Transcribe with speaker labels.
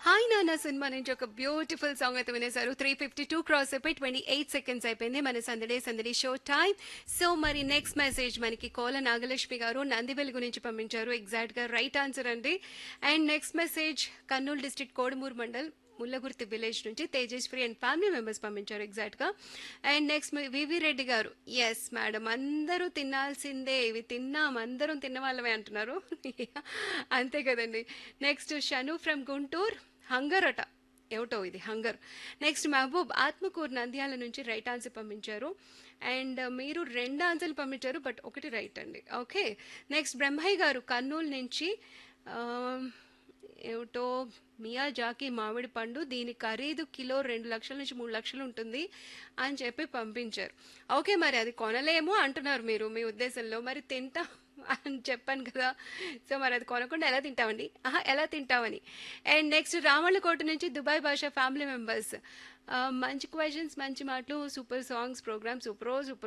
Speaker 1: hi నాన్న cinema నుంచి ఒక బ్యూటిఫుల్ సాంగ్ అయితే వినేశారు త్రీ ఫిఫ్టీ టూ క్రాస్ అయిపోయి ట్వంటీ ఎయిట్ సెకండ్స్ అయిపోయింది మన సందడే సందడి షో టైం సో మరి నెక్స్ట్ మెసేజ్ మనకి కోల నాగలక్ష్మి గారు నందిబెల్ గురించి పంపించారు ఎగ్జాక్ట్ గా రైట్ ఆన్సర్ అండి and next message Kurnool district Kodumuru mandal Mullagurthi village నుంచి తేజస్వి అండ్ ఫ్యామిలీ మెంబర్స్ పంపించారు ఎగ్జాక్ట్ గా అండ్ నెక్స్ట్ వివి రెడ్డి గారు ఎస్ మేడం అందరూ తినాల్సిందే ఇవి తిన్నాం అందరం తిన్న వాళ్ళమే అంటున్నారు అంతే కదండి next Shanu from Guntur hunger అట ఏమిటో ఇది హంగర్ నెక్స్ట్ మహబూబ్ ఆత్మకూరు నంద్యాల నుంచి రైట్ ఆన్సర్ పంపించారు అండ్ మీరు రెండు ఆన్సర్లు పంపించారు బట్ ఒకటి రైట్ అండి ఓకే నెక్స్ట్ బ్రహ్మయ్య గారు కర్నూలు నుంచి ఆ, ఏమిటో మియా జాకి మామిడి పండు దీని ఖరీదు కిలో రెండు లక్షల నుంచి మూడు లక్షలు ఉంటుంది అని చెప్పి పంపించారు ఓకే మరి అది కొనలేము అంటున్నారు మీరు మీ ఉద్దేశంలో మరి తింటాం అని చెప్పాను కదా సో మరి అది కొనకుండా ఎలా తింటామండి ఆహా ఎలా తింటామని అండ్ నెక్స్ట్ రామళ్ళకోట నుంచి దుబాయ్ భాష ఫ్యామిలీ మెంబర్స్ మంచి క్వశ్చన్స్ మంచి మాటలు super songs programme super super